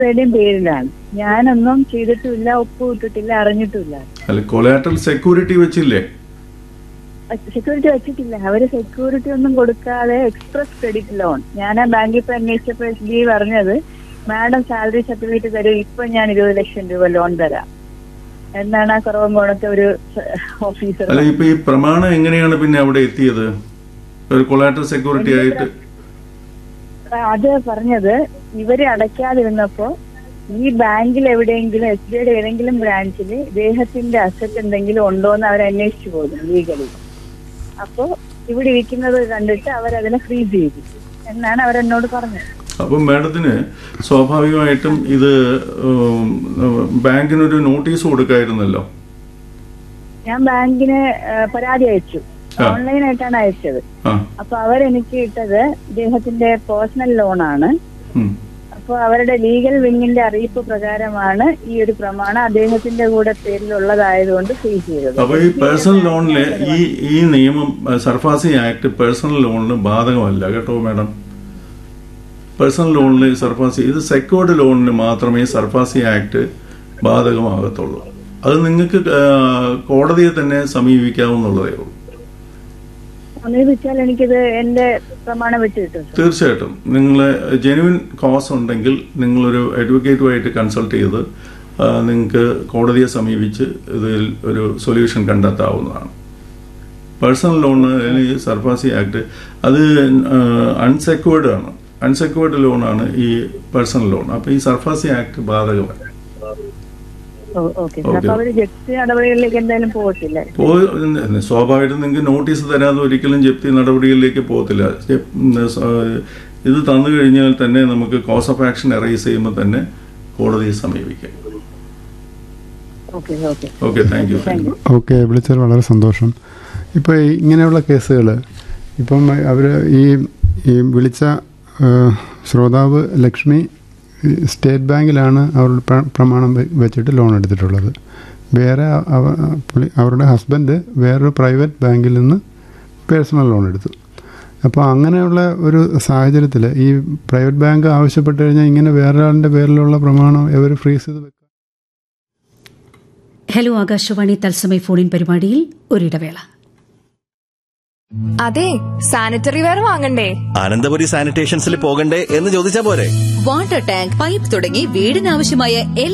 പേരുടെയും പേരിലാണ് ഞാനൊന്നും ചെയ്തിട്ടുമില്ല ഒപ്പ് ഇട്ടിട്ടില്ല അറിഞ്ഞിട്ടില്ല അല്ല കൊലാട്രൽ സെക്യൂരിറ്റി വെച്ചില്ലേ സെക്യൂരിറ്റി വെച്ചിട്ടില്ല അവര് സെക്യൂരിറ്റി ഒന്നും കൊടുക്കാതെ എക്സ്പ്രസ് ക്രെഡിറ്റ് ലോൺ ഞാൻ ആ ബാങ്കിൽ പോയി അന്വേഷിച്ചപ്പോൾ എസ് ബി പറഞ്ഞത് മാഡം സാലറി സർട്ടിഫിക്കറ്റ് തരും ഇപ്പൊ ഞാൻ ഇരുപത് ലക്ഷം രൂപ ലോൺ തരാം എന്നാണ് ആ കുറവങ്കോണത്തെ ഒരു ഓഫീസർ അല്ല ഇപ്പൊ ഈ പ്രമാണം എങ്ങനെയാണ് പിന്നെ അവിടെ എത്തിയത് ഒരു കൊലാട്രൽ സെക്യൂരിറ്റി ആയിട്ട് അത് പറഞ്ഞത് ഇവര് അടയ്ക്കാതിരുന്നപ്പോ ഈ ബാങ്കിൽ എവിടെയെങ്കിലും എസ് ബി ഐയുടെ ഏതെങ്കിലും ബ്രാഞ്ചിൽ ഇദ്ദേഹത്തിന്റെ അസറ്റ് എന്തെങ്കിലും ഉണ്ടോ എന്ന് അവർ അന്വേഷിച്ചു പോകുന്നു ലീഗലി അപ്പോ ഇവിടെ ഇരിക്കുന്നത് കണ്ടിട്ട് അവരതിനെ ഫ്രീസ് ചെയ്തു എന്നാണ് അവരെന്നോട് പറഞ്ഞത് അപ്പം മാഡത്തിന് സ്വാഭാവികമായിട്ടും ഇത് ഉം, ബാങ്കിനൊരു നോട്ടീസ് കൊടുക്കായിരുന്നല്ലോ ഞാൻ ബാങ്കിന് ആ, പരാതി അയച്ചു ആ. ഓൺലൈനായിട്ടാണ് അയച്ചത് ആ അപ്പൊ അവരെനിക്ക് ഇട്ടത് ഇദ്ദേഹത്തിന്റെ പേഴ്സണൽ ലോണാണ് ഉം. അപ്പോൾ അവരുടെ ലീഗൽ വിങ്ങിന്റെ അറിയിപ്പ് പ്രകാരമാണ് ഈ ഒരു പ്രമാണം അദ്ദേഹത്തിന്റെ കൂടെ പേരിലുള്ളതായതുകൊണ്ട് ഫ്രീസ് ചെയ്തത് അപ്പൊ ഈ പേഴ്സണൽ ലോണില് ഈ ഈ നിയമം അഹ്, സർഫാസി ആക്ട് പേഴ്സണൽ ലോണിന് ബാധകമല്ല കേട്ടോ മാഡം പേഴ്സണൽ ലോണിൽ സർഫാസി ഇത് സെക്യൂർഡ് ലോണിന് മാത്രമേ സർഫാസി ആക്ട് ബാധകമാകത്തുള്ളൂ അത് നിങ്ങൾക്ക് ആഹ്, കോടതിയെ തന്നെ സമീപിക്കാവുന്നുള്ളതേ ഉള്ളൂ സമീപിച്ചാൽ എനിക്കിത് എന്റെ പ്രമാണം വെച്ച് കിട്ടും സർ. തീർച്ചയായിട്ടും നിങ്ങൾ ജെനുവിൻ കോസ് ഉണ്ടെങ്കിൽ നിങ്ങളൊരു അഡ്വക്കേറ്റുമായിട്ട് കൺസൾട്ട് ചെയ്ത് ആ, നിങ്ങൾക്ക് കോടതിയെ സമീപിച്ച് ഇതിൽ ഒരു സൊല്യൂഷൻ കണ്ടെത്താവുന്നതാണ് പേഴ്സണൽ ലോണ് അല്ലെങ്കിൽ സർഫാസി ആക്ട് അത് അൺസെക്വേർഡ് ആണ് അൺസെക്വേർഡ് ലോണാണ് ഈ പേഴ്സണൽ ലോൺ അപ്പോൾ ഈ സർഫാസി ആക്ട് ബാധകമല്ല ഓ, ഓക്കെ സർ. അപ്പൊ അവര് ജപ്തി നടപടികളിലേക്ക് എന്തായാലും പോകത്തില്ല പോ- സ്വാഭാവികമായിട്ടും നിങ്ങൾക്ക് നോട്ടീസ് തരാതെ ഒരിക്കലും ജപ്തി നടപടികളിലേക്ക് പോകത്തില്ല ജപ്- ഉം, സ- ഇത് തന്നു കഴിഞ്ഞാൽ തന്നെ നമുക്ക് കോസ് ഓഫ് ആക്ഷൻ അറൈസ് ചെയ്യുമ്പോൾ തന്നെ കോടതിയെ സമീപിക്കാം okay okay okay thank you thank you okay വിളിച്ചത് വളരെ സന്തോഷം ഇപ്പോൾ ഇങ്ങനെയുള്ള കേസുകൾ ഇപ്പം അവർ ഈ ഈ വിളിച്ച ആ, ശ്രോതാവ് ലക്ഷ്മി ഈ സ്റ്റേറ്റ് ബാങ്കിലാണ് അവരുടെ പ്ര- പ്രമാണം വെ- വെച്ചിട്ട് ലോൺ എടുത്തിട്ടുള്ളത് വേറെ അവ- പുള്ളി അവരുടെ ഹസ്ബൻഡ് വേറൊരു പ്രൈവറ്റ് ബാങ്കിൽ നിന്ന് പേഴ്സണൽ ലോൺ എടുത്തു അപ്പോൾ അങ്ങനെയുള്ള ഒരു സാഹചര്യത്തിൽ ഈ പ്രൈവറ്റ് ബാങ്ക് ആവശ്യപ്പെട്ട് കഴിഞ്ഞാൽ ഇങ്ങനെ വേറൊരാളിൻ്റെ പേരിലുള്ള പ്രമാണം ഇവർ ഫ്രീസ് ചെയ്ത് വെക്കും ഹലോ ആകാശവാണി തത്സമയ ഫോണിൻ പരിപാടിയിൽ ഒരിടവേള അതെ സാനിറ്ററി വെയർ വാങ്ങണ്ടേ അനന്തപുരി സാനിറ്റേഷൻസിൽ പോകണ്ടേ എന്ന് ചോദിച്ചാ പോരെ വാട്ടർ ടാങ്ക് പൈപ്പ് തുടങ്ങി വീടിനാവശ്യമായ